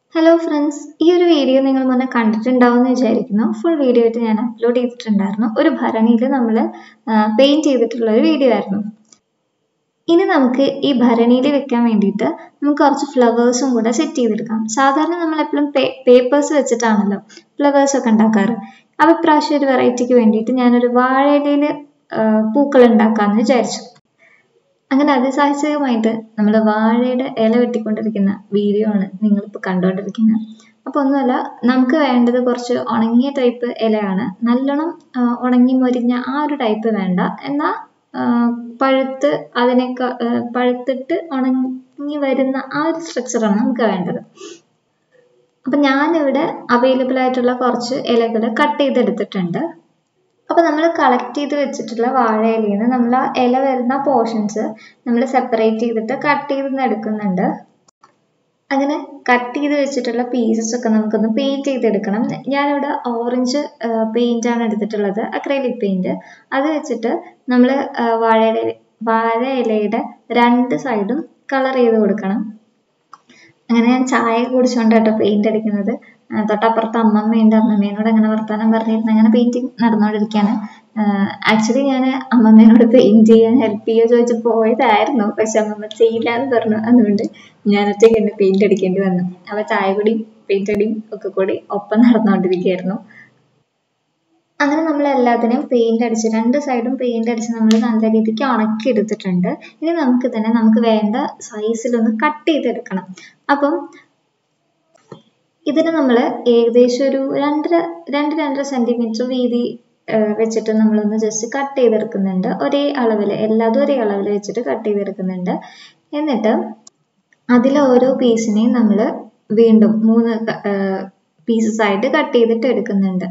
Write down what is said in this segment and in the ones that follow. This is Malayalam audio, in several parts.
ഹലോ ഫ്രണ്ട്സ് ഈ ഒരു വീഡിയോ നിങ്ങൾ മുന്നേ കണ്ടിട്ടുണ്ടാവും എന്ന് വിചാരിക്കുന്നു ഫുൾ വീഡിയോ ആയിട്ട് ഞാൻ അപ്ലോഡ് ചെയ്തിട്ടുണ്ടായിരുന്നു ഒരു ഭരണിയിൽ നമ്മൾ പെയിൻറ് ചെയ്തിട്ടുള്ള ഒരു വീഡിയോ ആയിരുന്നു ഇനി നമുക്ക് ഈ ഭരണിയിൽ വെക്കാൻ വേണ്ടിയിട്ട് നമുക്ക് കുറച്ച് ഫ്ലവേഴ്സും കൂടെ സെറ്റ് ചെയ്തെടുക്കാം സാധാരണ നമ്മൾ എപ്പോഴും പേപ്പേഴ്സ് വെച്ചിട്ടാണല്ലോ ഫ്ലവേഴ്സ് ഒക്കെ ഉണ്ടാക്കാറ് അപ്പോൾ ഇപ്രാവശ്യം ഒരു വെറൈറ്റിക്ക് വേണ്ടിയിട്ട് ഞാനൊരു വാഴയിലയിൽ പൂക്കൾ ഉണ്ടാക്കാമെന്ന് വിചാരിച്ചു അങ്ങനെ അതിസാഹസികമായിട്ട് നമ്മൾ വാഴയുടെ ഇല വെട്ടിക്കൊണ്ടിരിക്കുന്ന വീഡിയോ ആണ് നിങ്ങളിപ്പോൾ കണ്ടുകൊണ്ടിരിക്കുന്നത് അപ്പോൾ ഒന്നുമല്ല നമുക്ക് വേണ്ടത് കുറച്ച് ഉണങ്ങിയ ടൈപ്പ് ഇലയാണ് നല്ലോണം ഉണങ്ങി മൊരിഞ്ഞ ആ ഒരു ടൈപ്പ് വേണ്ട എന്നാൽ പഴുത്ത് അതിനേക്കാ പഴുത്തിട്ട് ഉണങ്ങി വരുന്ന ആ ഒരു സ്ട്രക്ചറാണ് നമുക്ക് വേണ്ടത് അപ്പം ഞാനിവിടെ അവൈലബിൾ ആയിട്ടുള്ള കുറച്ച് ഇലകൾ കട്ട് ചെയ്തെടുത്തിട്ടുണ്ട് അപ്പോൾ നമ്മൾ കളക്ട് ചെയ്ത് വെച്ചിട്ടുള്ള വാഴയിലയിൽ നിന്ന് നമ്മൾ ആ ഇല വരുന്ന പോർഷൻസ് നമ്മൾ സെപ്പറേറ്റ് ചെയ്തിട്ട് കട്ട് ചെയ്ത് എടുക്കുന്നുണ്ട് അങ്ങനെ കട്ട് ചെയ്ത് വെച്ചിട്ടുള്ള പീസസ് ഒക്കെ നമുക്കൊന്ന് പെയിൻറ് ചെയ്തെടുക്കണം ഞാനിവിടെ ഓറഞ്ച് പെയിൻ്റ് ആണ് എടുത്തിട്ടുള്ളത് അക്രൈലിക് പെയിൻറ് അത് വെച്ചിട്ട് നമ്മൾ വാഴയുടെ വാഴ ഇലയുടെ രണ്ട് സൈഡും കളർ ചെയ്ത് കൊടുക്കണം അങ്ങനെ ഞാൻ ചായ കുടിച്ചുകൊണ്ട് കേട്ടോ പെയിന്റ് അടിക്കുന്നത് തൊട്ടപ്പുറത്ത് അമ്മമ്മയുണ്ട് അമ്മമ്മേനോട് അങ്ങനെ വർത്താനം പറഞ്ഞിരുന്നു അങ്ങനെ പെയിന്റിങ് നടന്നുകൊണ്ടിരിക്കുകയാണ് ആക്ച്വലി ഞാൻ അമ്മമ്മേനോട് പെയിന്റ് ചെയ്യാൻ ഹെൽപ്പ് ചെയ്യുക ചോദിച്ചു പോയതായിരുന്നു പക്ഷെ അമ്മമ്മ ചെയ്യില്ല എന്ന് പറഞ്ഞു അതുകൊണ്ട് ഞാൻ ഒറ്റയ്ക്ക് തന്നെ പെയിന്റ് അടിക്കേണ്ടി വന്നു അവ ചായ കുടിയും പെയിന്റ് അടിയും ഒക്കെ കൂടി ഒപ്പം നടന്നുകൊണ്ടിരിക്കുകയായിരുന്നു അങ്ങനെ നമ്മൾ എല്ലാത്തിനെയും പെയിന്റ് അടിച്ച് രണ്ട് സൈഡും പെയിന്റ് അടിച്ച് നമ്മൾ നല്ല രീതിക്ക് ഉണക്കി എടുത്തിട്ടുണ്ട് ഇനി നമുക്ക് തന്നെ നമുക്ക് വേണ്ട സൈസിലൊന്ന് കട്ട് ചെയ്തെടുക്കണം അപ്പം ഇതിന് നമ്മൾ ഏകദേശം ഒരു രണ്ടര രണ്ട് രണ്ടര സെന്റിമീറ്റർ വീതി വെച്ചിട്ട് നമ്മളൊന്ന് ജസ്റ്റ് കട്ട് ചെയ്തെടുക്കുന്നുണ്ട് ഒരേ അളവിൽ എല്ലാതും ഒരേ അളവിൽ വെച്ചിട്ട് കട്ട് ചെയ്തെടുക്കുന്നുണ്ട് എന്നിട്ട് അതിലെ ഓരോ പീസിനെയും നമ്മൾ വീണ്ടും മൂന്ന് പീസസ് ആയിട്ട് കട്ട് ചെയ്തിട്ട് എടുക്കുന്നുണ്ട്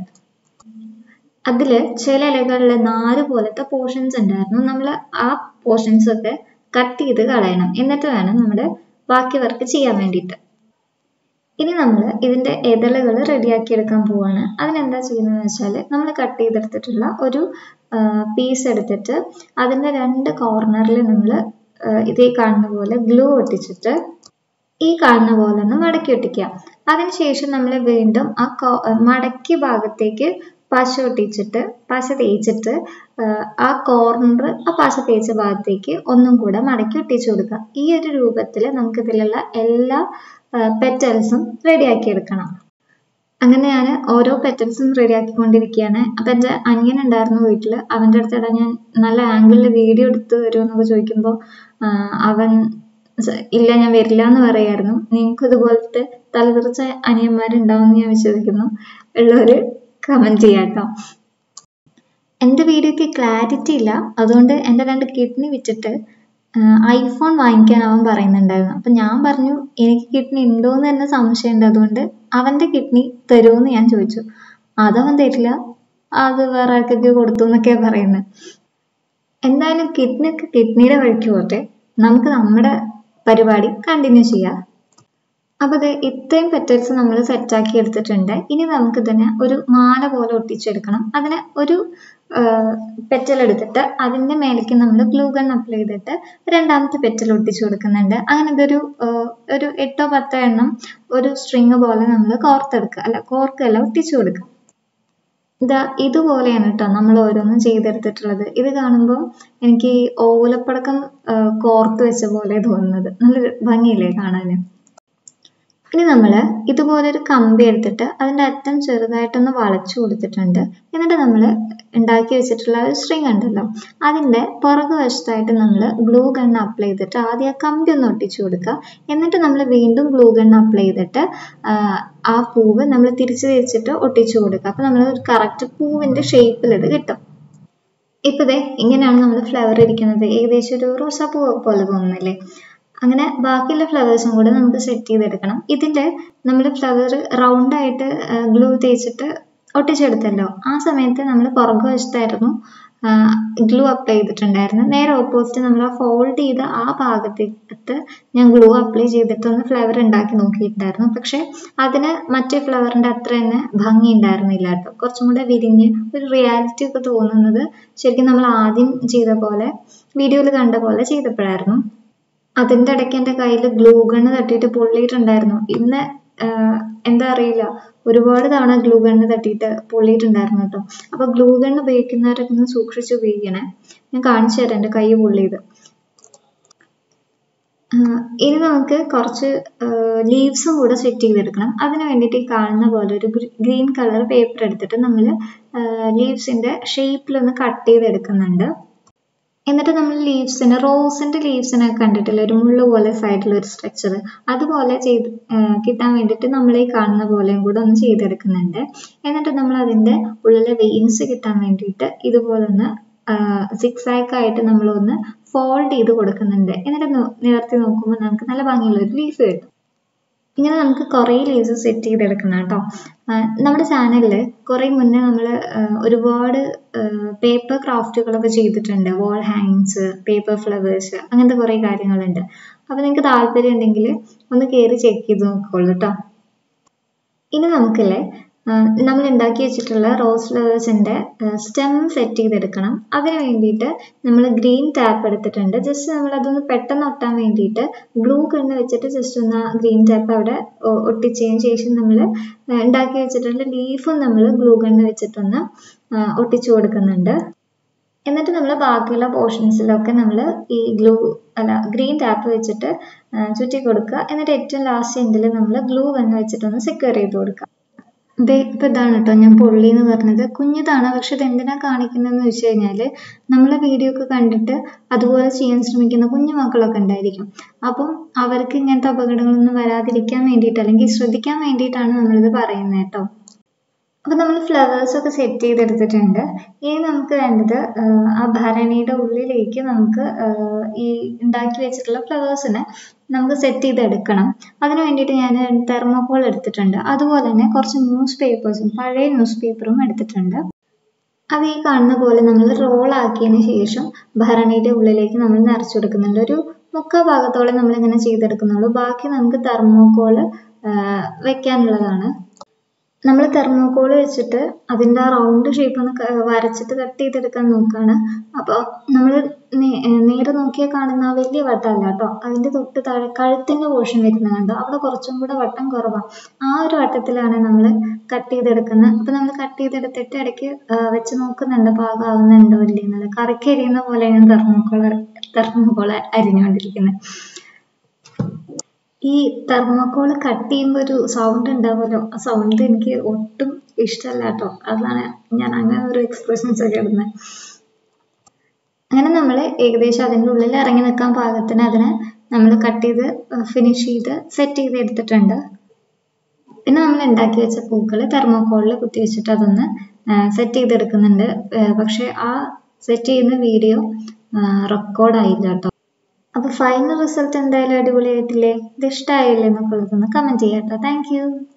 അതിൽ ചില ഇലകളിൽ നാല് പോലത്തെ പോർഷൻസ് ഉണ്ടായിരുന്നു നമ്മൾ ആ പോർഷൻസ് ഒക്കെ കട്ട് ചെയ്ത് കളയണം എന്നിട്ട് വേണം നമ്മുടെ ബാക്കി വർക്ക് ചെയ്യാൻ വേണ്ടിയിട്ട് ഇനി നമ്മൾ ഇതിൻ്റെ ഇതളുകൾ റെഡിയാക്കി എടുക്കാൻ പോവാണ് അതിനെന്താ ചെയ്യുന്നതെന്ന് വെച്ചാൽ നമ്മൾ കട്ട് ചെയ്തെടുത്തിട്ടുള്ള ഒരു പീസ് എടുത്തിട്ട് അതിൻ്റെ രണ്ട് കോർണറിൽ നമ്മൾ ഇതേ കാണുന്ന പോലെ ഗ്ലൂ ഒട്ടിച്ചിട്ട് ഈ കാണുന്ന പോലെ ഒന്ന് മടക്കി ഒട്ടിക്കുക അതിനുശേഷം നമ്മൾ വീണ്ടും ആ മടക്കിയ ഭാഗത്തേക്ക് പശ ഒട്ടിച്ചിട്ട് പശ തേച്ചിട്ട് ആ കോർണർ ആ പശ തേച്ച ഭാഗത്തേക്ക് ഒന്നും കൂടെ മടക്കി ഒട്ടിച്ചു കൊടുക്കുക ഈ ഒരു രൂപത്തിൽ നമുക്ക് ഇതിലുള്ള എല്ലാ പെറ്റൽസും റെഡിയാക്കി എടുക്കണം അങ്ങനെ ഞാൻ ഓരോ പെറ്റൽസും റെഡിയാക്കിക്കൊണ്ടിരിക്കുകയാണ് അപ്പം എൻ്റെ അനിയൻ ഉണ്ടായിരുന്നു വീട്ടിൽ അവൻ്റെ അടുത്ത് ഇടാൻ ഞാൻ നല്ല ആംഗിളിൽ വീഡിയോ എടുത്ത് തരുമെന്നൊക്കെ ചോദിക്കുമ്പോൾ അവൻ ഇല്ല ഞാൻ വരില്ല എന്ന് പറയായിരുന്നു നിങ്ങൾക്ക് ഇതുപോലത്തെ തലതെറിച്ച അനിയന്മാരുണ്ടാവുമെന്ന് ഞാൻ വിശ്വസിക്കുന്നു ഉള്ളവർ കമൻറ്റ് ചെയ്യാം കേട്ടോ എൻ്റെ വീഡിയോക്ക് ക്ലാരിറ്റി ഇല്ല അതുകൊണ്ട് എൻ്റെ രണ്ട് കിഡ്നി വിറ്റിട്ട് ഐഫോൺ വാങ്ങിക്കാൻ അവൻ പറയുന്നുണ്ടായിരുന്നു അപ്പം ഞാൻ പറഞ്ഞു എനിക്ക് കിഡ്നി ഉണ്ടോ എന്ന് തന്നെ സംശയമുണ്ട് അതുകൊണ്ട് അവൻ്റെ കിഡ്നി തരുമെന്ന് ഞാൻ ചോദിച്ചു അതവൻ തരില്ല അത് വേറെ ആൾക്കൊക്കെ കൊടുത്തു എന്നൊക്കെയാണ് പറയുന്നത് എന്തായാലും കിഡ്നിക്ക് കിഡ്നിയുടെ വഴിക്ക് പോട്ടെ നമുക്ക് നമ്മുടെ പരിപാടി കണ്ടിന്യൂ ചെയ്യാം അപ്പോൾ ഇത് ഇത്രയും പെറ്റൽസ് നമ്മൾ സെറ്റാക്കി എടുത്തിട്ടുണ്ട് ഇനി നമുക്ക് ഇതിനെ ഒരു മാല പോലെ ഒട്ടിച്ചെടുക്കണം അതിന് ഒരു പെറ്റൽ എടുത്തിട്ട് അതിൻ്റെ മേലേക്ക് നമ്മൾ ഗ്ലൂ ഗൺ അപ്ലൈ ചെയ്തിട്ട് രണ്ടാമത്തെ പെറ്റൽ ഒട്ടിച്ചു കൊടുക്കുന്നുണ്ട് അങ്ങനെ ഇതൊരു ഒരു എട്ടോ പത്തോ എണ്ണം ഒരു സ്ട്രിങ് പോലെ നമ്മൾ കോർത്തെടുക്കുക അല്ല കോർക്കല്ല ഒട്ടിച്ചു കൊടുക്കുക ഇതാ ഇതുപോലെയാണ് കേട്ടോ നമ്മൾ ഓരോന്നും ചെയ്തെടുത്തിട്ടുള്ളത് ഇത് കാണുമ്പോൾ എനിക്ക് ഈ ഓലപ്പടക്കം കോർത്ത് വെച്ച പോലെ തോന്നുന്നത് നല്ലൊരു ഭംഗിയില്ലേ കാണാൻ ഇനി നമ്മൾ ഇതുപോലൊരു കമ്പി എടുത്തിട്ട് അതിൻ്റെ അറ്റം ചെറുതായിട്ടൊന്ന് വളച്ചു കൊടുത്തിട്ടുണ്ട് എന്നിട്ട് നമ്മൾ ഉണ്ടാക്കി വെച്ചിട്ടുള്ള ഒരു സ്ട്രിങ് ഉണ്ടല്ലോ അതിൻ്റെ പുറകു വശത്തായിട്ട് നമ്മൾ ഗ്ലൂ ഗൺ അപ്ലൈ ചെയ്തിട്ട് ആദ്യം ആ കമ്പി ഒന്ന് ഒട്ടിച്ചു കൊടുക്കുക എന്നിട്ട് നമ്മൾ വീണ്ടും ഗ്ലൂ ഗൺ അപ്ലൈ ചെയ്തിട്ട് ആ പൂവ് നമ്മൾ തിരിച്ച് തിരിച്ചിട്ട് ഒട്ടിച്ചു കൊടുക്കുക അപ്പോൾ നമ്മൾ ഒരു കറക്റ്റ് പൂവിൻ്റെ ഷേപ്പിൽ ഇത് കിട്ടും ഇപ്പോൾ ഇതേ ഇങ്ങനെയാണ് നമ്മൾ ഫ്ലവർ ഇരിക്കുന്നത് ഏകദേശം ഒരു റോസാപ്പൂ പോലെ തോന്നുന്നില്ലേ അങ്ങനെ ബാക്കിയുള്ള ഫ്ലവേഴ്സും കൂടെ നമുക്ക് സെറ്റ് ചെയ്തെടുക്കണം ഇതിൻ്റെ നമ്മൾ ഫ്ലവർ റൗണ്ടായിട്ട് ഗ്ലൂ തേച്ചിട്ട് ഒട്ടിച്ചെടുത്തല്ലോ ആ സമയത്ത് നമ്മൾ പുറകു വശത്തായിരുന്നു ഗ്ലൂ അപ്ലൈ ചെയ്തിട്ടുണ്ടായിരുന്നു നേരെ ഓപ്പോസിറ്റ് നമ്മൾ ആ ഫോൾഡ് ചെയ്ത ആ ഭാഗത്തേക്ക് ഞാൻ ഗ്ലൂ അപ്ലൈ ചെയ്തിട്ട് ഒന്ന് ഫ്ലവർ ഉണ്ടാക്കി നോക്കിയിട്ടുണ്ടായിരുന്നു പക്ഷേ അതിന് മറ്റേ ഫ്ലവറിൻ്റെ അത്ര തന്നെ ഭംഗി ഉണ്ടായിരുന്നില്ല കേട്ടോ കുറച്ചും കൂടെ വിരിഞ്ഞ് ഒരു റിയാലിറ്റി ഒക്കെ തോന്നുന്നത് ശരിക്കും നമ്മൾ ആദ്യം ചെയ്ത പോലെ വീഡിയോയിൽ കണ്ട പോലെ ചെയ്തപ്പോഴായിരുന്നു അതിൻ്റെ ഇടയ്ക്ക് എൻ്റെ കയ്യിൽ ഗ്ലൂ ഗണ്ണ് തട്ടിയിട്ട് പൊള്ളിയിട്ടുണ്ടായിരുന്നു ഇന്ന് എന്താ അറിയില്ല ഒരുപാട് തവണ ഗ്ലൂ ഗണ്ണ് തട്ടിയിട്ട് പൊള്ളിയിട്ടുണ്ടായിരുന്നു കേട്ടോ അപ്പോൾ ഗ്ലൂ ഗണ്ണ് ഉപയോഗിക്കുന്നവരൊക്കെ ഒന്ന് സൂക്ഷിച്ച് ഉപയോഗിക്കണേ ഞാൻ കാണിച്ചു തരാം എൻ്റെ കൈ പൊള്ളിയത് ഇനി നമുക്ക് കുറച്ച് ലീവ്സും കൂടെ സെറ്റ് ചെയ്തെടുക്കണം അതിന് വേണ്ടിയിട്ട് ഈ കാണുന്ന പോലെ ഒരു ഗ്രീൻ കളർ പേപ്പർ എടുത്തിട്ട് നമ്മൾ ലീവ്സിൻ്റെ ഷേപ്പിലൊന്ന് കട്ട് ചെയ്തെടുക്കുന്നുണ്ട് എന്നിട്ട് നമ്മൾ ലീവ്സിന് റോസിൻ്റെ ലീവ്സിനെ കണ്ടിട്ടില്ല ഒരു മുള്ളു പോലെ സൈഡിൽ ഒരു സ്ട്രക്ചർ അതുപോലെ ചെയ്ത് കിട്ടാൻ വേണ്ടിയിട്ട് നമ്മൾ ഈ കാണുന്ന പോലെയും കൂടെ ഒന്ന് ചെയ്തെടുക്കുന്നുണ്ട് എന്നിട്ട് നമ്മൾ അതിൻ്റെ ഉള്ളിലെ വെയിൻസ് കിട്ടാൻ വേണ്ടിയിട്ട് ഇതുപോലെ ഒന്ന് സിക്സ് ആയിട്ട് നമ്മളൊന്ന് ഫോൾഡ് ചെയ്ത് കൊടുക്കുന്നുണ്ട് എന്നിട്ട് നിവർത്തി നോക്കുമ്പോൾ നമുക്ക് നല്ല ഭംഗിയുള്ള ഒരു ലീഫ് കിട്ടും ഇങ്ങനെ നമുക്ക് കുറേ ലീവ്സ് സെറ്റ് ചെയ്തെടുക്കണം കേട്ടോ നമ്മുടെ ചാനലിൽ കുറേ മുന്നേ നമ്മൾ ഒരുപാട് പേപ്പർ ക്രാഫ്റ്റുകളൊക്കെ ചെയ്തിട്ടുണ്ട് വാൾ ഹാങ്ങിങ്സ് പേപ്പർ ഫ്ലവേഴ്സ് അങ്ങനത്തെ കുറേ കാര്യങ്ങളുണ്ട് അപ്പോൾ നിങ്ങൾക്ക് താല്പര്യം ഉണ്ടെങ്കിൽ ഒന്ന് കയറി ചെക്ക് ചെയ്ത് നോക്കിക്കോളൂ കേട്ടോ ഇനി നമുക്കില്ലേ നമ്മൾ ഉണ്ടാക്കി വെച്ചിട്ടുള്ള റോസ് ഫ്ലവേഴ്സിൻ്റെ സ്റ്റെം സെറ്റ് ചെയ്തെടുക്കണം അതിന് വേണ്ടിയിട്ട് നമ്മൾ ഗ്രീൻ ടാപ്പ് എടുത്തിട്ടുണ്ട് ജസ്റ്റ് നമ്മൾ അതൊന്ന് പെട്ടെന്ന് ഒട്ടാൻ വേണ്ടിയിട്ട് ഗ്ലൂ കണ്ണ് വെച്ചിട്ട് ജസ്റ്റ് ഒന്ന് ആ ഗ്രീൻ ടാപ്പ് അവിടെ ഒട്ടിച്ചതിന് ശേഷം നമ്മൾ ഉണ്ടാക്കി വെച്ചിട്ടുള്ള ലീഫും നമ്മൾ ഗ്ലൂ കണ്ണ് വെച്ചിട്ടൊന്ന് ഒട്ടിച്ചു കൊടുക്കുന്നുണ്ട് എന്നിട്ട് നമ്മൾ ബാക്കിയുള്ള പോർഷൻസിലൊക്കെ നമ്മൾ ഈ ഗ്ലൂ അല്ല ഗ്രീൻ ടാപ്പ് വെച്ചിട്ട് ചുറ്റി കൊടുക്കുക എന്നിട്ട് ഏറ്റവും ലാസ്റ്റ് എൻഡിൽ നമ്മൾ ഗ്ലൂ കണ്ണ് വെച്ചിട്ടൊന്ന് സെക്യൂർ ചെയ്ത് കൊടുക്കുക ദേ ഇപ്പം ഇതാണ് കേട്ടോ ഞാൻ പൊള്ളി എന്ന് പറഞ്ഞത് കുഞ്ഞതാണ് പക്ഷെ ഇത് എന്തിനാ കാണിക്കുന്നതെന്ന് വെച്ച് കഴിഞ്ഞാൽ നമ്മളെ വീഡിയോ ഒക്കെ കണ്ടിട്ട് അതുപോലെ ചെയ്യാൻ ശ്രമിക്കുന്ന കുഞ്ഞു മക്കളൊക്കെ ഉണ്ടായിരിക്കും അപ്പം അവർക്ക് ഇങ്ങനത്തെ അപകടങ്ങളൊന്നും വരാതിരിക്കാൻ വേണ്ടിയിട്ട് അല്ലെങ്കിൽ ശ്രദ്ധിക്കാൻ വേണ്ടിയിട്ടാണ് നമ്മളിത് പറയുന്നത് കേട്ടോ അപ്പം നമ്മൾ ഫ്ലവേഴ്സ് ഒക്കെ സെറ്റ് ചെയ്തെടുത്തിട്ടുണ്ട് ഇനി നമുക്ക് വേണ്ടത് ആ ഭരണിയുടെ ഉള്ളിലേക്ക് നമുക്ക് ഈ ഉണ്ടാക്കി വെച്ചിട്ടുള്ള ഫ്ലവേഴ്സിനെ നമുക്ക് സെറ്റ് ചെയ്തെടുക്കണം അതിന് വേണ്ടിയിട്ട് ഞാൻ തെർമോകോൾ എടുത്തിട്ടുണ്ട് അതുപോലെ തന്നെ കുറച്ച് ന്യൂസ് പേപ്പേഴ്സും പഴയ ന്യൂസ് പേപ്പറും എടുത്തിട്ടുണ്ട് അത് ഈ കാണുന്ന പോലെ നമ്മൾ റോൾ ആക്കിയതിന് ശേഷം ഭരണിയുടെ ഉള്ളിലേക്ക് നമ്മൾ നിറച്ചു കൊടുക്കുന്നുണ്ട് ഒരു മുക്കാൽ ഭാഗത്തോളം നമ്മളിങ്ങനെ ചെയ്തെടുക്കുന്നുള്ളൂ ബാക്കി നമുക്ക് തെർമോകോൾ വെക്കാനുള്ളതാണ് നമ്മൾ തെർമോകോൾ വെച്ചിട്ട് അതിൻ്റെ ആ റൗണ്ട് ഷേപ്പ് ഒന്ന് വരച്ചിട്ട് കട്ട് ചെയ്തെടുക്കാൻ നോക്കുകയാണ് അപ്പോൾ നമ്മൾ നേരെ നോക്കിയാൽ കാണുന്ന ആ വലിയ വട്ടമല്ല കേട്ടോ അതിൻ്റെ തൊട്ട് താഴെ കഴുത്തിൻ്റെ പോർഷൻ വരുന്നത് കണ്ടോ അവിടെ കുറച്ചും കൂടെ വട്ടം കുറവാണ് ആ ഒരു വട്ടത്തിലാണ് നമ്മൾ കട്ട് ചെയ്തെടുക്കുന്നത് അപ്പോൾ നമ്മൾ കട്ട് ചെയ്തെടുത്തിട്ട് ഇടയ്ക്ക് വെച്ച് നോക്കുന്നുണ്ട് പാകമാവുന്നുണ്ടോ ഇല്ലേ എന്നുള്ളത് കറിക്ക് അരിയുന്ന പോലെയാണ് തെർമോകോൾ തെർമോകോൾ അരിഞ്ഞുകൊണ്ടിരിക്കുന്നത് ഈ തെർമോകോൾ കട്ട് ചെയ്യുമ്പോൾ ഒരു സൗണ്ട് ഉണ്ടാവുമല്ലോ ആ സൗണ്ട് എനിക്ക് ഒട്ടും ഇഷ്ടമല്ല കേട്ടോ അതാണ് ഞാൻ അങ്ങനെ ഒരു എക്സ്പ്രഷൻസ് ഒക്കെ ഇടുന്നത് അങ്ങനെ നമ്മൾ ഏകദേശം അതിൻ്റെ ഉള്ളിൽ ഇറങ്ങി നിൽക്കാൻ പാകത്തിന് അതിനെ നമ്മൾ കട്ട് ചെയ്ത് ഫിനിഷ് ചെയ്ത് സെറ്റ് ചെയ്ത് എടുത്തിട്ടുണ്ട് പിന്നെ നമ്മൾ ഉണ്ടാക്കി വെച്ച പൂക്കൾ തെർമോകോളിൽ കുത്തി വെച്ചിട്ട് അതൊന്ന് സെറ്റ് ചെയ്തെടുക്കുന്നുണ്ട് പക്ഷേ ആ സെറ്റ് ചെയ്യുന്ന വീഡിയോ റെക്കോർഡായില്ല കേട്ടോ അപ്പോൾ ഫൈനൽ റിസൾട്ട് എന്തായാലും അടിപൊളിയായിട്ടില്ലേ ഇത് ഇഷ്ടമായില്ലേ എന്നൊക്കെ ഉള്ളതൊന്ന് കമൻറ്റ് ചെയ്യാം കേട്ടോ താങ്ക്